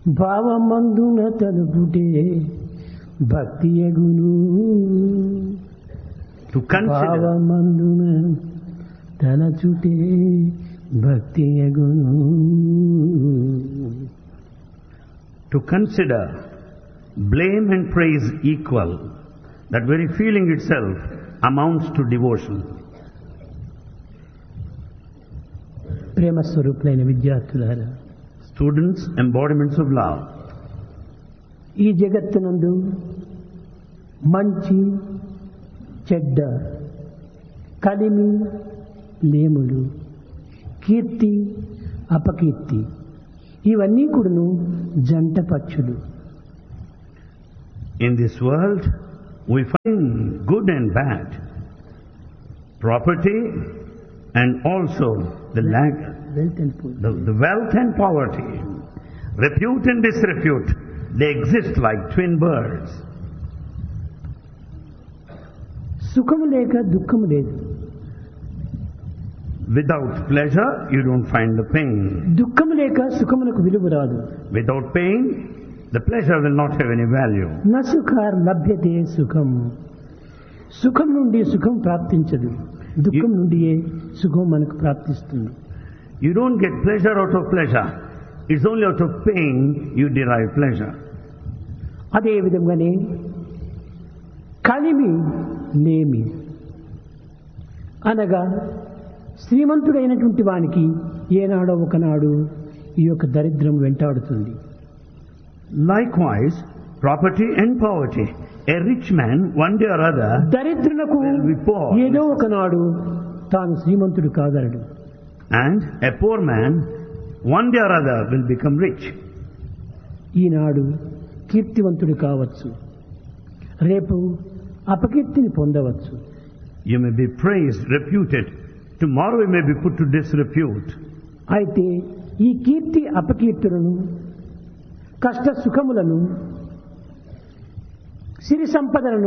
భావమందున తలుపుటే భక్తి ఎగును To consider, భావమందున తలచుటే భక్తి ఎగును to consider blame and praise equal, that very feeling itself amounts to devotion. ప్రేమ స్వరూపులైన విద్యార్థులారా Students, embodiments of love. ఈ జగత్తునందు మంచి చెడ్డ కలిమి లేములు కీర్తి అపకీర్తి ఇవన్నీ కూడాను జంట పక్షులు In this world, we find good and bad, property and also the lack, wealth and poor the, the wealth and poverty, repute and disrepute. They exist like twin birds. సుఖము లేక దుఃఖము లేదు Without pleasure, you don't find the pain. దుఃఖము లేక సుఖమునకు విలువ రాదు Without pain, the pleasure will not have any value. న సుఖార్ లభ్యతే సుఖం సుఖం నుండి సుఖం ప్రాప్తించదు దుఃఖం నుండియే సుఖం మనకు ప్రాప్తిస్తుంది You don't get pleasure out of pleasure. It's only out of pain you derive pleasure. అదే విధంగానే కలిమి లేమి అనగా శ్రీమంతుడైనటువంటి వానికి ఏనాడో ఒకనాడు ఈ యొక్క దరిద్రం వెంటాడుతుంది Likewise, property and poverty. A rich man, one day or other, దరిద్రులకు Will be poor. ఏదో ఒకనాడు తాను శ్రీమంతుడు కాగలడు and a poor man, one day or other, will become rich. ఈనాడు కీర్తివంతుడు కావచ్చు రేపు అపకీర్తిని పొందవచ్చు You may be praised, reputed. Tomorrow you may be put to disrepute. అయితే ఈ కీర్తి అపకీర్తులను కష్ట సుఖములను సిరి సంపదలను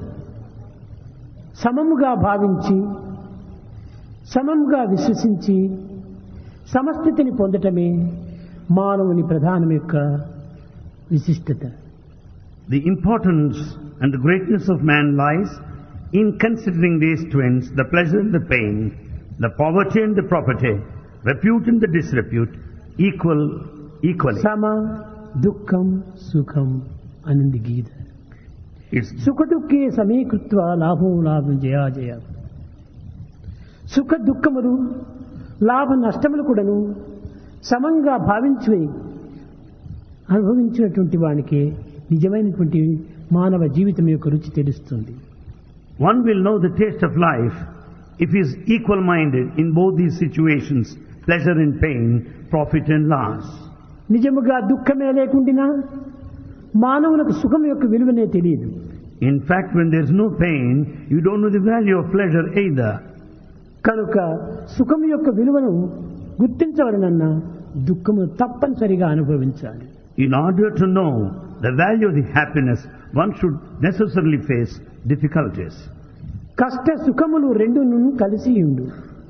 సమముగా భావించి సమముగా విశ్వసించి సమస్థితిని పొందటమే మానవుని ప్రధానం యొక్క విశిష్టత The importance and the greatness of man lies in considering these twins, the pleasure and the pain, the poverty and the property, repute and the disrepute, equal, equally. సమ దుఃఖం సుఖం అనింది గీత It's సుఖ దుఃఖే సమీకృత్వ లాభం లాభం జయాజయ సుఖ దుఃఖములు లాభ నష్టములు కూడాను సమంగా భావించి అనుభవించినటువంటి వానికి నిజమైనటువంటి మానవ జీవితం యొక్క రుచి తెలుస్తుంది One will know the taste of life if he is equal minded in both these situations pleasure and pain, profit and loss. నిజముగా దుఃఖమే లేకుండినా మానవులకు సుఖం యొక్క విలువనే తెలియదు In fact, when there is no pain, you don't know the value of pleasure either. కనుక సుఖం యొక్క విలువను గుర్తించవలనన్నా దుఃఖము తప్పనిసరిగా అనుభవించాలి In order to know the value of the happiness, one should necessarily face difficulties. కష్ట సుఖములు రెండును కలిసి ఉండు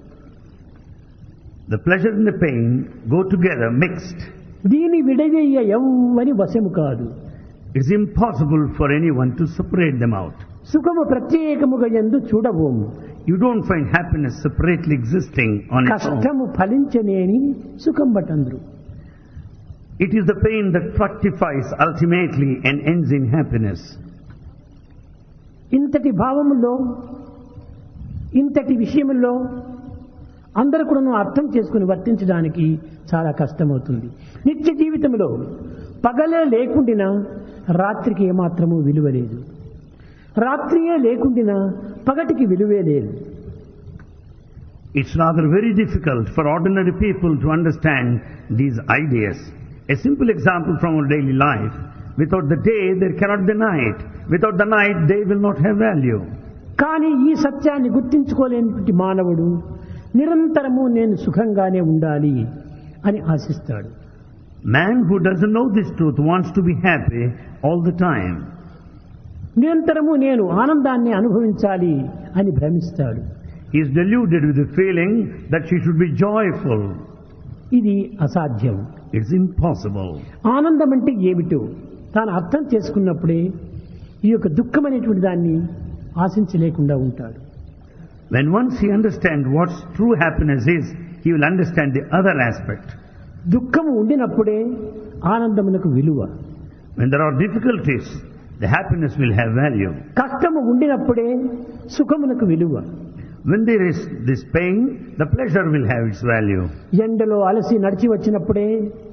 The pleasure and the pain go together, mixed. దీని విడదీయ ఎవ్వని వశము కాదు It's impossible for anyone to separate them out. సుఖము ప్రత్యేకముగా ఎందు చూడబోము You don't find happiness separately existing on its own. కష్టము ఫలించనేని సుఖం బటంద్రు It is the pain that fructifies ultimately and ends in happiness. ఇంతటి భావములో ఇంతటి విషయముల్లో అందరూ కూడా అర్థం చేసుకుని వర్తించడానికి చాలా కష్టమవుతుంది నిత్య జీవితంలో పగలే లేకుండినా రాత్రికి ఏమాత్రము విలువ లేదు రాత్రియే లేకుండినా పగటికి విలువే లేదు It's rather very difficult for ordinary people to understand these ideas. A simple example from our daily life. Without the day, there cannot be night. Without the night, day will not have value. కానీ ఈ సత్యాన్ని గుర్తించుకోలేనటువంటి మానవుడు నిరంతరము నేను సుఖంగానే ఉండాలి అని ఆశిస్తాడు Man who doesn't know this truth wants to be happy all the time. నిరంతరము నేను ఆనందాన్ని అనుభవించాలి అని భ్రమిస్తాడు He is deluded with the feeling that she should be joyful. ఇది అసాధ్యం It's impossible. ఆనందం అంటే ఏమిటో తాను అర్థం చేసుకున్నప్పుడే ఈ యొక్క దుఃఖం అనేటువంటి దాన్ని ఆశించలేకుండా ఉంటాడు When once he understands what true happiness is, he will understand the other aspect. దుఃఖం ఉండినప్పుడే ఆనందమునకు విలువ When there are difficulties, the happiness will have value. కష్టము ఉండినప్పుడే సుఖమునకు విలువ When there is this pain, the pleasure will have its value. ఎండలో అలసి నడిచి వచ్చినప్పుడే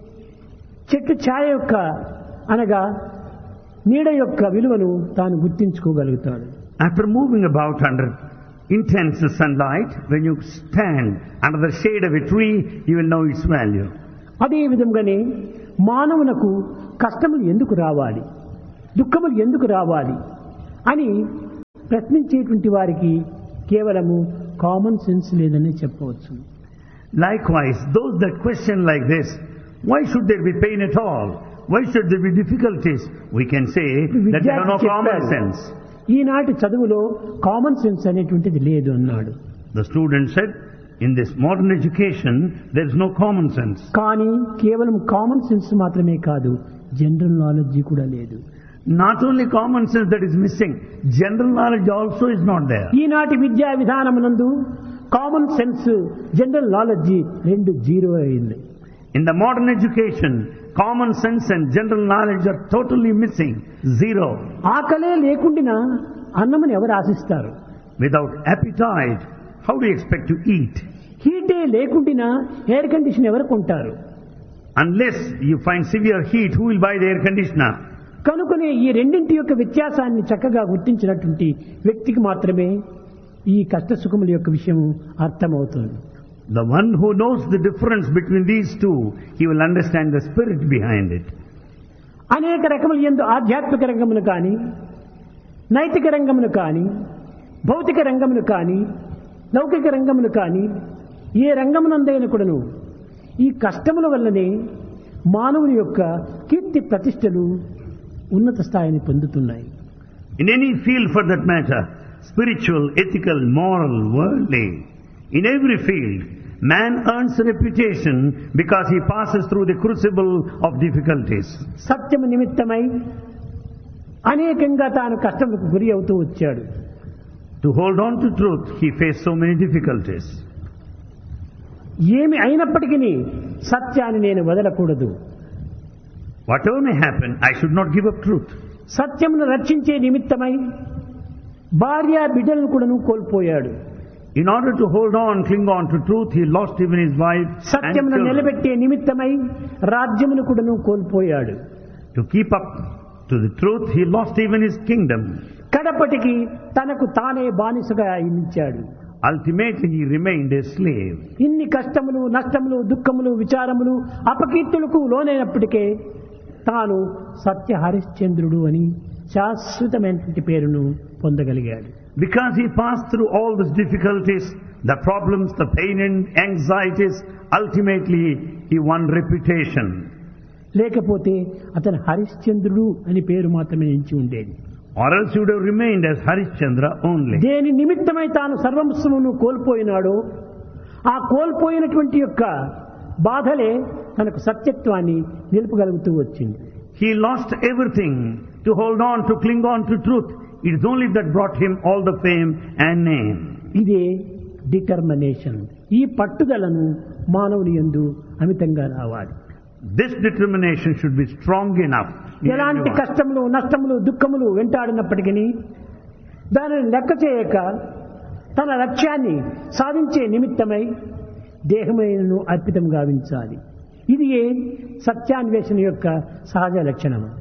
చెట్టు ఛాయ యొక్క అనగా నీడ యొక్క విలువను తాను గుర్తించుకోగలుగుతాడు After moving about under intense sunlight, when you stand under the shade of a tree, you will know its value. అదే విధంగానే మానవునకు కష్టములు ఎందుకు రావాలి దుఃఖములు ఎందుకు రావాలి అని ప్రశ్నించేటువంటి వారికి కేవలము కామన్ సెన్స్ లేదని చెప్పవచ్చు Likewise, those that question like this, why should there be pain at all? Why should there be difficulties? We can say that they have no విద్యార్థి common చెప్పాడు, sense. ఈనాటి చదువులో కామన్ సెన్స్ అనేటువంటిది లేదు అన్నాడు The student said, in this modern education, there is no common sense. కానీ కేవలం common sense మాత్రమే కాదు జనరల్ నాలెడ్జి కూడా లేదు Not only common sense that is missing, general knowledge also is not there. ఈనాటి విద్యా విధానమునందు కామన్ సెన్స్ జనరల్ నాలెడ్జి రెండు జీరో అయింది In the modern education, common sense and general knowledge are totally missing. Zero. ఆకలే లేకుండా అన్నముని ఎవరు ఆశిస్తారు Without appetite, how do you expect to eat? హీటే లేకుండా ఎయిర్ కండిషన్ ఎవరు కొంటారు Unless you find severe heat, who will buy the air conditioner? కనుకనే ఈ రెండింటి యొక్క వ్యత్యాసాన్ని చక్కగా గుర్తించినటువంటి వ్యక్తికి మాత్రమే ఈ కష్ట సుఖముల యొక్క విషయం అర్థమవుతుంది The one who knows the difference between these two, he will understand the spirit behind it. అనేక రకముల ఎందు ఆధ్యాత్మిక రంగమును కానీ నైతిక రంగమును కానీ భౌతిక రంగమును కానీ లౌకిక రంగమును కానీ ఏ రంగమునందైన కూడాను ఈ కష్టముల వల్లనే మానవుని యొక్క కీర్తి ప్రతిష్టలు ఉన్నత స్థాయిని పొందుతున్నాయి In any field for that matter, spiritual, ethical, moral, worldly, in every field, man earns reputation because he passes through the crucible of difficulties. సత్యము నిమిత్తమై అనేకంగా తాను కష్టములకు గురి అవుతూ వచ్చాడు To hold on to truth, he faced so many difficulties. ఏమి అయినప్పటికీ సత్యాన్ని నేను వదలకూడదు Whatever may happen, I should not give up truth. సత్యమును రక్షించే నిమిత్తమై భార్య బిడ్డలను కూడాను కోల్పోయాడు In order to hold on, cling on to truth, he lost even his wife and సత్యమును children. నిలబెట్టే నిమిత్తమై రాజ్యమును కూడాను కోల్పోయాడు To keep up to the truth, he lost even his kingdom. కడపటికి తనకు తానే బానిసగా అయించాడు Ultimately, he remained a slave. ఇన్ని కష్టములు నష్టములు దుఃఖములు విచారములు అపకీర్తులకు లోనైనప్పటికే తాను సత్య హరిశ్చంద్రుడు అని శాశ్వతమైనటువంటి పేరును పొందగలిగాడు Because he passed through all these difficulties, the problems, the pain and anxieties, ultimately he won reputation. లేకపోతే అతను హరిశ్చంద్రుడు అని పేరు మాత్రమే ఎంచి ఉండేది Or else he would have remained as Harishchandra only. దేని నిమిత్తమై తాను సర్వస్వమును కోల్పోయినాడో ఆ కోల్పోయినటువంటి యొక్క బాధలే తనకు సత్యత్వాన్ని నిలుపగలుగుతూ వచ్చింది He lost everything to hold on, to cling on to truth. It is only that brought him all the fame and name. ఇదే డిటర్మినేషన్ ఈ పట్టుదలను మానవుని యందు అమితంగా రావాలి This determination should be strong enough. in ఎలాంటి everyone. కష్టములు నష్టములు దుఃఖములు వెంటాడినప్పటికీ దానిని లెక్క చేయక తన లక్ష్యాన్ని సాధించే నిమిత్తమై దేహమైనను అర్పితం గావించాలి ఇది ఏ సత్యాన్వేషణ యొక్క సహజ లక్షణము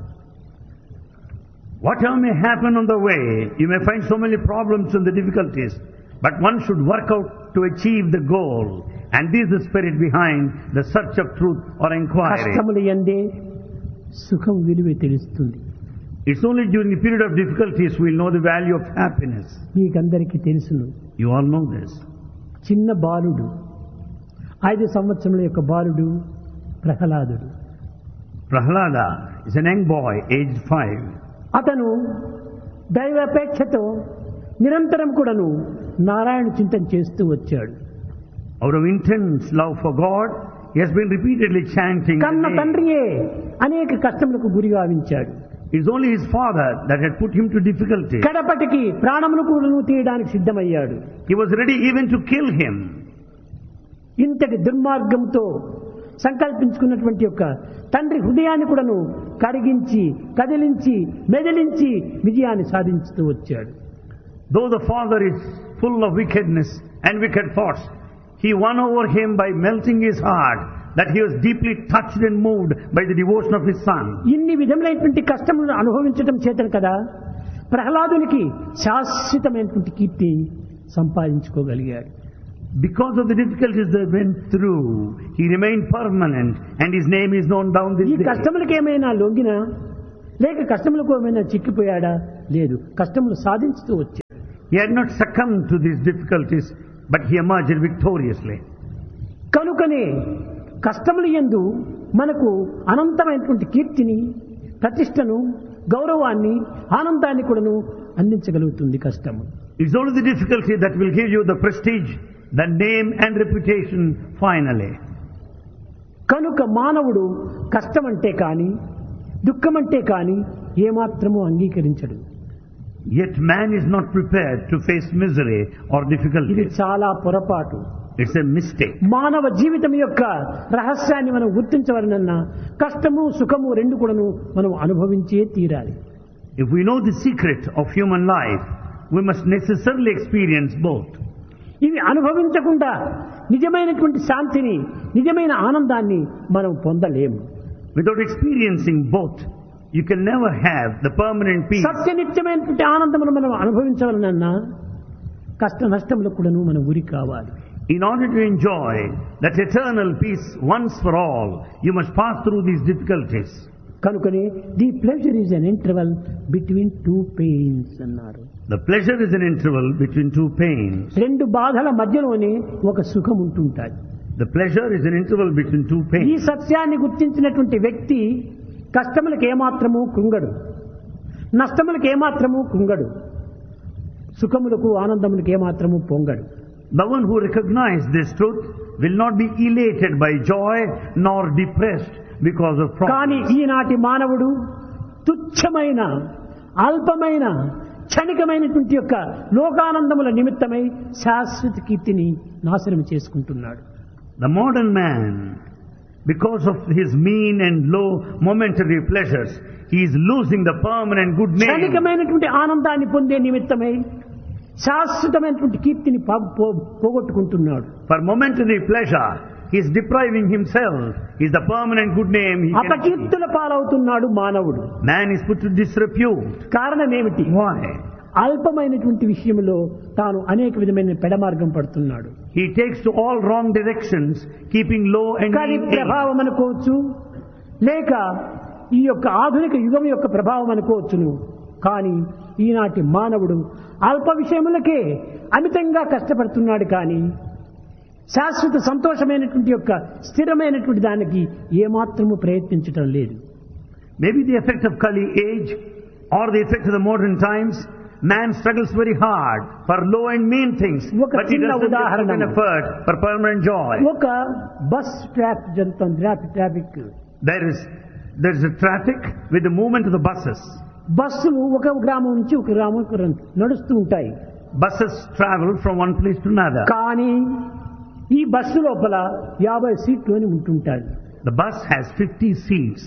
Whatever may happen on the way, you may find so many problems and the difficulties, but one should work out to achieve the goal. And this is the spirit behind the search of truth or inquiry. కష్టములు ఎందే సుఖం విలువ తెలుస్తుంది It's only during the period of difficulties we'll know the value of happiness. మీకందరికీ తెలుసును You all know this. చిన్న బాలుడు ఐదు సంవత్సరముల యొక్క బాలుడు ప్రహ్లాదుడు Prahlada is an young boy, aged five. అతను దైవాపేక్షతో నిరంతరం కూడాను నారాయణ చింతన చేస్తూ వచ్చాడు Out of intense love for God, he has been repeatedly chanting. the కన్న name. తండ్రియే అనేక కష్టములకు గురి గావించాడు It's only his father that had put him to difficulty. కడపటికి ప్రాణమును కూడా తీయడానికి సిద్ధమయ్యాడు He was ready even to kill him. ఇంతటి దుర్మార్గంతో సంకల్పించుకున్నటువంటి యొక్క తండ్రి హృదయాన్ని కూడాను కరిగించి కదిలించి మెదిలించి విజయాన్ని సాధించుతూ వచ్చాడు Though the father is full of wickedness and wicked thoughts, he won over him by melting his heart that he was deeply touched and moved by the devotion of his son. ఇన్ని విధములైనటువంటి కష్టములను అనుభవించడం చేతను కదా ప్రహ్లాదునికి శాశ్వతమైనటువంటి కీర్తి సంపాదించుకోగలిగాడు Because of the difficulties they went through, he remained permanent and his name is known down this ఈ day. కష్టములకు ఏమైనా లొంగినా లేక కష్టములకు ఏమైనా చిక్కిపోయాడా లేదు కష్టములు సాధించుతూ వచ్చాడు He had not succumbed to these difficulties, but he emerged victoriously. కనుకనే కష్టములు ఎందు మనకు అనంతమైనటువంటి కీర్తిని ప్రతిష్టను గౌరవాన్ని ఆనందాన్ని కూడాను అందించగలుగుతుంది కష్టము It's only the difficulty that will give you the prestige, the name and reputation finally. కనుక మానవుడు కష్టమంటే కాని దుఃఖమంటే కాని ఏమాత్రము అంగీకరించడు Yet man is not prepared to face misery or ఇది difficulties. చాలా పొరపాటు It's a mistake. మానవ జీవితం యొక్క రహస్యాన్ని మనం గుర్తించవలనన్నా కష్టము సుఖము రెండు కూడాను మనం అనుభవించే తీరాలి If we know the secret of human life, we must necessarily experience both. ఇవి అనుభవించకుండా నిజమైనటువంటి శాంతిని నిజమైన ఆనందాన్ని మనం పొందలేము Without experiencing both, you can never have the permanent peace. సత్యనిత్యమైనటువంటి ఆనందమును మనం అనుభవించవలనన్నా కష్ట నష్టములకు కూడాను మనం గురి కావాలి In order to enjoy that eternal peace once for all, you must pass through these difficulties. కనుకనే the pleasure is an interval between two pains అన్నారు The pleasure is an interval between two pains. రెండు బాధల మధ్యలోనే ఒక సుఖం ఉంటుంటాయి The pleasure is an interval between two ఈ pains. సత్యాన్ని గుర్తించినటువంటి వ్యక్తి కష్టములకు ఏమాత్రము కృంగడు నష్టములకు ఏమాత్రము కృంగడు సుఖములకు ఆనందములకు ఏమాత్రము పొంగడు The one who recognizes this truth will not be elated by joy nor depressed because of కానీ problems. ఈనాటి మానవుడు తుచ్చమైన అల్పమైన క్షణికమైనటువంటి యొక్క లోకానందముల నిమిత్తమై శాశ్వత కీర్తిని నాశనం చేసుకుంటున్నాడు The modern man, because of his mean and low momentary pleasures, he is losing the permanent good name. క్షణికమైనటువంటి ఆనందాన్ని పొందే నిమిత్తమై శాశ్వతమైనటువంటి కీర్తిని పో- పో- పోగొట్టుకుంటున్నాడు For momentary pleasure, he is depriving himself. Is the permanent good name he can అపకీర్తుల పాలవుతున్నాడు మానవుడు Man is put to disrepute. కారణం ఏమిటి Why? అల్పమైనటువంటి విషయంలో తాను అనేక విధమైన పెడమార్గం పడుతున్నాడు He takes to all wrong directions, keeping low and కానీ mean aims. ప్రభావం అనుకోవచ్చు లేక ఈ యొక్క ఆధునిక యుగం యొక్క ప్రభావం అనుకోవచ్చును కానీ ఈనాటి మానవుడు అల్ప విషయములకే అమితంగా కష్టపడుతున్నాడు కానీ శాశ్వత సంతోషమైనటువంటి యొక్క స్థిరమైనటువంటి దానికి ఏమాత్రము ప్రయత్నించటం లేదు Maybe the effect of Kali age or the effect of the modern times, man struggles very hard for low and mean things, ఒక but he చిన్న doesn't put ఉదాహరణ. an effort for permanent joy. ఒక bus traffic జరుగుతుంది traffic traffic There is there is a traffic with the movement of the buses. బస్సులు ఒక గ్రామం నుంచి ఒక గ్రామం నడుస్తూ ఉంటాయి Buses travel from one place to another. కానీ ఈ బస్సు లోపల యాభై సీట్లు అని ఉంటుంటాయి The bus has 50 seats.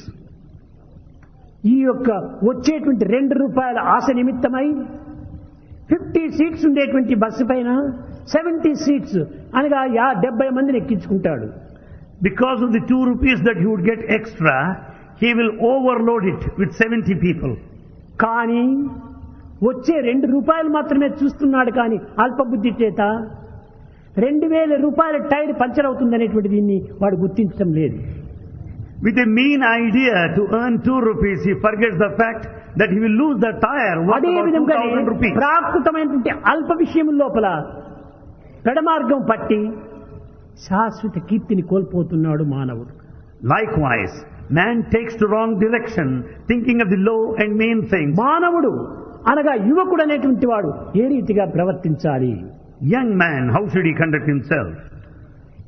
ఈ యొక్క వచ్చేటువంటి రెండు రూపాయల ఆశ నిమిత్తమై ఫిఫ్టీ సీట్స్ ఉండేటువంటి బస్సు పైన సెవెంటీ సీట్స్ అనగా యా డెబ్బై మందిని ఎక్కించుకుంటాడు Because of the two rupees that he would get extra, he will overload it with 70 people. కానీ వచ్చే రెండు రూపాయలు మాత్రమే చూస్తున్నాడు కానీ అల్పబుద్ధి చేత రెండు వేల రూపాయల టైర్ పంచర్ అవుతుందనేటువంటి దీన్ని వాడు గుర్తించడం లేదు With a mean idea to earn two rupees, he forgets the fact that he will lose the tire worth అదే about విధంగా 2000 rupees. ప్రాకృతమైనటువంటి అల్ప విషయం లోపల పెడమార్గం పట్టి శాశ్వత కీర్తిని కోల్పోతున్నాడు మానవుడు Likewise, man takes to wrong direction, thinking of the low and mean things. మానవుడు అనగా యువకుడు అనేటువంటి వాడు ఏ రీతిగా ప్రవర్తించాలి Young man, how should he conduct himself?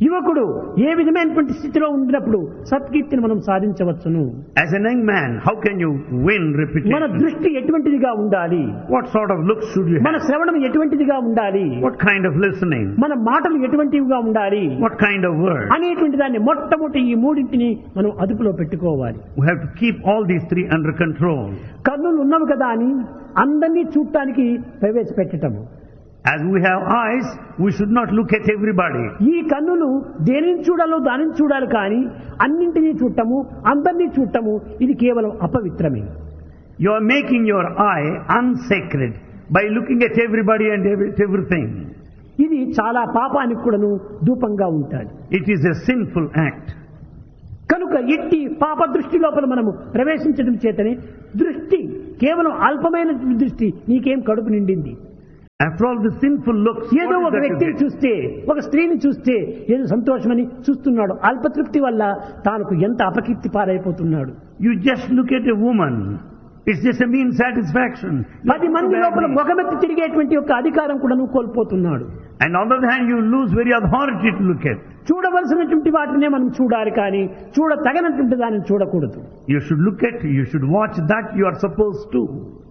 యువకుడు ఏ విధమైనటువంటి స్థితిలో ఉండినప్పుడు సత్కీర్తిని మనం సాధించవచ్చును As a young man, how can you win మన reputation? దృష్టి ఎటువంటిదిగా ఉండాలి What sort of looks should you మన have? శ్రవణం ఎటువంటిదిగా ఉండాలి What kind of listening? మన మాటలు ఎటువంటివిగా ఉండాలి What kind of words? అనేటువంటి దాన్ని మొట్టమొదటి ఈ మూడింటిని మనం అదుపులో పెట్టుకోవాలి We have to keep all these three under control. కన్నులు ఉన్నవి కదా అని అందరినీ చూడటానికి ప్రవేశపెట్టటము As we have eyes, we should not look at everybody. ఈ కన్నులు దేనిని చూడాలో దానిని చూడాలి కానీ అన్నింటినీ చూడటము అందరినీ చూడటము ఇది కేవలం అపవిత్రమే You are making your eye unsacred by looking at everybody and every- at everything. ఇది చాలా పాపానికి కూడాను ధూపంగా ఉంటాది It is a sinful act. కనుక ఎట్టి పాప దృష్టి లోపల మనము ప్రవేశించడం చేతనే దృష్టి కేవలం అల్పమైన దృష్టి నీకేం కడుపు నిండింది After all the sinful looks, ఏదో what ఒక is that you వ్యక్తిని get? చూస్తే ఒక స్త్రీని చూస్తే ఏదో సంతోషమని చూస్తున్నాడు అల్పతృప్తి వల్ల తానుకు ఎంత అపకీర్తి పారైపోతున్నాడు You just look at a woman. It's just a mean satisfaction. You పది have మంది to లోపల badly. ముఖమెత్తి తిరిగేటువంటి యొక్క అధికారం కూడా నువ్వు కోల్పోతున్నాడు And on the other hand, you lose very authority to look at. చూడవలసినటువంటి వాటినే మనం చూడాలి కానీ చూడ తగనటువంటి దానిని చూడకూడదు You should look at, you should watch that you are supposed to.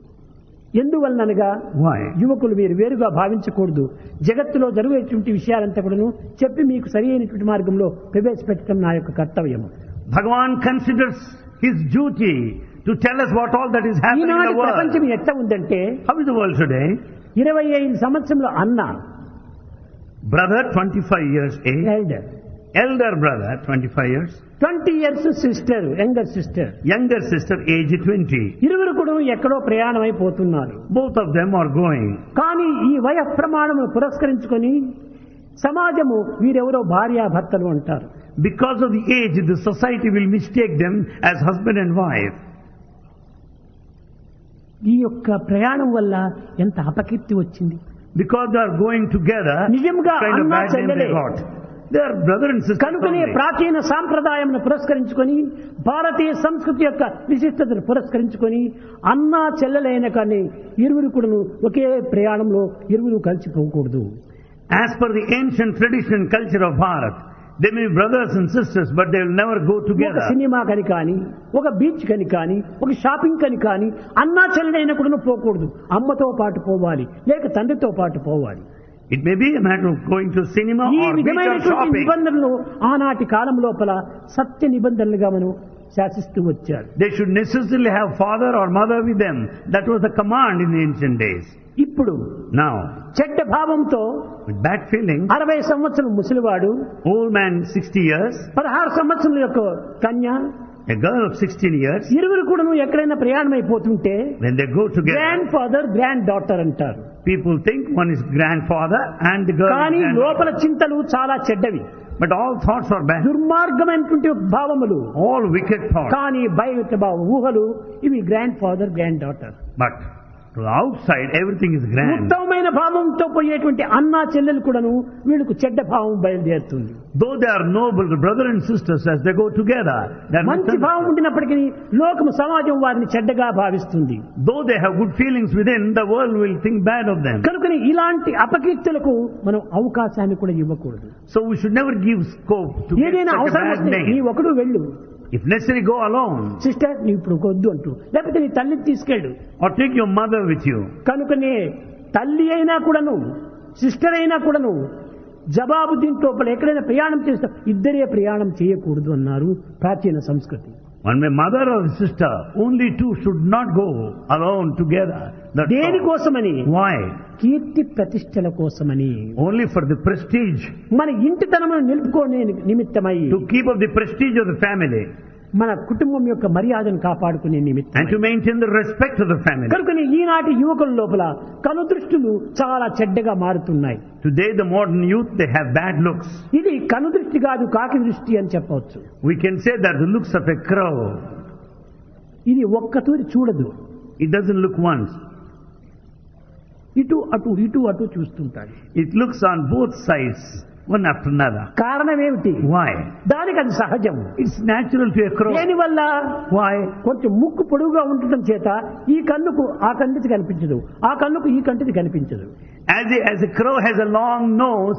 ఎందువలనగా Why? యువకులు మీరు వేరుగా భావించకూడదు జగత్తులో జరిగేటువంటి విషయాలంతా కూడాను చెప్పి మీకు సరి అయినటువంటి మార్గంలో ప్రవేశపెట్టడం నా యొక్క కర్తవ్యం Bhagavan considers his duty to tell us what all that is happening in ఈనాటి the ప్రపంచం world. ఎట్లా ఉందంటే How is the world today? ఇరవై ఐదు సంవత్సరంలో అన్న Brother, 25 years age. Elder Elder brother, 25 years. Twenty years sister younger sister Younger sister, age 20. ఇరువురు కూడా ఎక్కడో ప్రయాణం అయిపోతున్నారు Both of them are going. కానీ ఈ వయ ప్రమాణము పురస్కరించుకొని సమాజము వీరెవరో భార్యాభర్తలు అంటారు Because of the age, the society will mistake them as husband and wife. ఈ యొక్క ప్రయాణం వల్ల ఎంత అపకీర్తి వచ్చింది Because they are going together, నిజంగా kind of అన్నా bad name they చెల్లెలే. got. They are brother and sister కనుకనే only. ప్రాచీన సాంప్రదాయం పురస్కరించుకొని భారతీయ సంస్కృతి యొక్క విశిష్టతను పురస్కరించుకొని అన్నా చెల్లెలైన కానీ ఇరువురు కూడాను ఒకే ప్రయాణంలో ఇరువురు కలిసిపోకూడదు As per the ancient tradition and culture of Bharat, they may be brothers and sisters, but they will never go ఒక together. సినిమా కని కానీ ఒక బీచ్ కని కానీ ఒక షాపింగ్ కని కానీ అన్నా చెల్లెలైన కూడా పోకూడదు అమ్మతో పాటు పోవాలి లేక తండ్రితో పాటు పోవాలి It may be a matter of going to cinema ఈ or beach or విధమైనటువంటి shopping. నిబంధనలు ఆనాటి కాలం లోపల సత్య నిబంధనలుగా మనం శాసిస్తూ వచ్చారు They should necessarily have father or mother with them. That was the command in the ancient days. ఇప్పుడు Now, చెడ్డ భావంతో with bad feelings, అరవై సంవత్సరం ముసలివాడు old man 60 years, పదహారు సంవత్సరం యొక్క కన్య a girl of 16 years, ఇరువురు కూడా ఎక్కడైనా ప్రయాణం అయిపోతుంటే when they go together, grandfather granddaughter అంటారు people think one is grandfather and the girl is కానీ granddaughter. లోపల చింతలు చాలా చెడ్డవి But all thoughts are bad. దుర్మార్గమైనటువంటి భావములు All wicked thoughts. కానీ బయట భావ ఊహలు ఇవి grandfather granddaughter But to the outside, everything is grand. ఉత్తమమైన భావంతో పోయేటువంటి అన్నా చెల్లెలు కూడాను వీళ్ళకు చెడ్డ భావం బయలుదేరుతుంది Though they are noble, the brother and sisters, as they go together, they are మంచి భావం misunderstood. ఉండినప్పటికీ లోకము సమాజం వారిని చెడ్డగా భావిస్తుంది Though they have good feelings within, the world will think bad of them. కనుకని ఇలాంటి అపకీర్తులకు మనం అవకాశాన్ని కూడా ఇవ్వకూడదు So we should never give scope to get ఏదైనా such a అవసరం bad వస్తే నీ name. ఒకడు వెళ్ళు If necessary, go alone sister నీ ఇప్పుడు వద్దు అంటూ లేకపోతే నీ తల్లిని తీసుకెళ్ళు or take your mother with you. కనుకనే తల్లి అయినా కూడాను సిస్టర్ అయినా కూడాను జవాబు దీంట్లో ఎక్కడైనా ప్రయాణం చేస్తే ఇద్దరే ప్రయాణం చేయకూడదు అన్నారు ప్రాచీన సంస్కృతి One may mother or sister, only two should not go alone together. That's all. దేనికోసమని Why? కీర్తి ప్రతిష్టల కోసమని Only for the prestige, మన ఇంటితనమును నిలుపుకోనే నిమిత్తమై to keep up the prestige of the family మన కుటుంబం యొక్క మర్యాదను కాపాడుకునే నిమిత్తం and to maintain the respect of the family. కనుకని ఈనాటి యువకుల లోపల కనుదృష్టులు చాలా చెడ్డగా మారుతున్నాయి Today the modern youth, they have bad looks. ఇది కనుదృష్టి కాదు కాకి దృష్టి అని చెప్పవచ్చు We can say that the looks of a crow. ఇది ఒక్కతూరి చూడదు It doesn't look once. ఇటు అటు ఇటు అటు చూస్తుంటాడు It looks on both sides, one after another. కారణం ఏమిటి Why? దానికి అది సహజం It's natural to a crow. దేనివల్ల Why? కొంచెం ముక్కు పొడుగుగా ఉండటం చేత ఈ కన్నుకు ఆ కంటిది కనిపించదు ఆ కన్నుకు ఈ కంటిది కనిపించదు As a, as a crow has a long nose,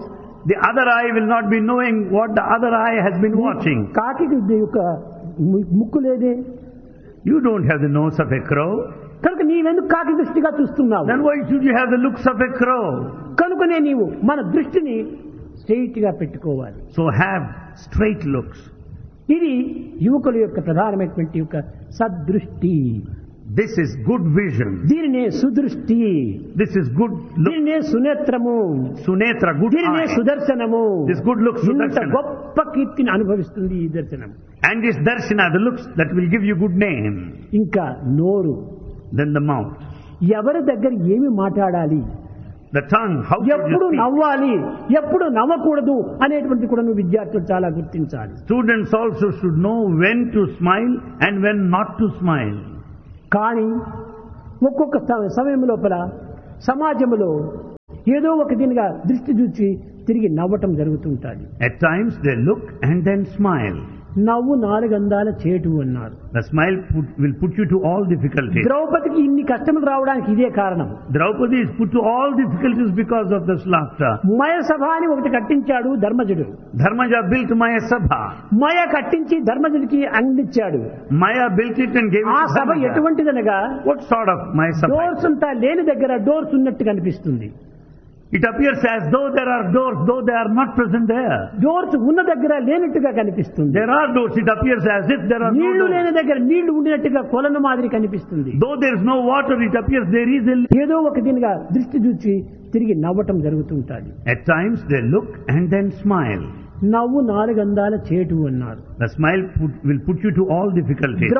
The other eye will not be knowing what the other eye has been watching. కాకి యొక్క ము- ముక్కు లేదే You don't have the nose of a crow. కనుక నీవెందుకు కాకి దృష్టిగా చూస్తున్నావు Then why should you have the looks of a crow? కనుకనే నీవు మన దృష్టిని స్ట్రైట్ గా పెట్టుకోవాలి So have straight looks. ఇది యువకుల యొక్క ప్రధానమైనటువంటి యొక్క సదృష్టి This is good vision. దీనినే సుదృష్టి This is good look. దీనినే సునేత్రము Sunetra, good దీనినే eye. సుదర్శనము This good looks, ఇంత Sudarshana. గొప్ప కీర్తిని అనుభవిస్తుంది ఈ దర్శనం And this darshana, the looks that will give you good name. ఇంకా నోరు Then the mouth. ఎవరి దగ్గర ఏమి మాట్లాడాలి The tongue, how should ఎప్పుడు you speak? నవ్వాలి ఎప్పుడు నవ్వకూడదు అనేటువంటి కూడా నువ్వు విద్యార్థులు చాలా గుర్తించాలి Students also should know when to smile and when not to smile. కానీ ఒక్కొక్క స- సమయం లోపల సమాజంలో ఏదో ఒక దీనిగా దృష్టి చూచి తిరిగి నవ్వటం జరుగుతుంటుంది At times they look and then smile. నవ్వు నాలుగందాల చేటు అన్నారు The smile put, will put you to all difficulties. ద్రౌపదికి ఇన్ని కష్టములు రావడానికి ఇదే కారణం Draupadi is put to all difficulties because of this laughter. మయ సభ అని ఒకటి కట్టించాడు ధర్మజుడు Dharmaja built Maya Sabha. మయ కట్టించి ధర్మజుడికి అందించాడు Maya built it and gave it ఆ to సభ Dharmaja. ఎటువంటిదనగా What sort of Maya Sabha? Doors అంతా లేని దగ్గర డోర్స్ ఉన్నట్టు కనిపిస్తుంది It appears as though there are doors, though they are not present there. Doors ఉన్న దగ్గర లేనట్టుగా కనిపిస్తుంది There are doors, it appears as if there are no నీళ్లు doors. లేని దగ్గర నీళ్లు ఉండినట్టుగా కొలను మాదిరి కనిపిస్తుంది Though there is no water, it appears there is a ఏదో ఒక దీనిగా దృష్టి చూచి తిరిగి నవ్వటం జరుగుతుంటుంది At times they look and then smile. నవ్వు నాలుగందాల చేటు అన్నారు The smile put, will put you to all difficulties.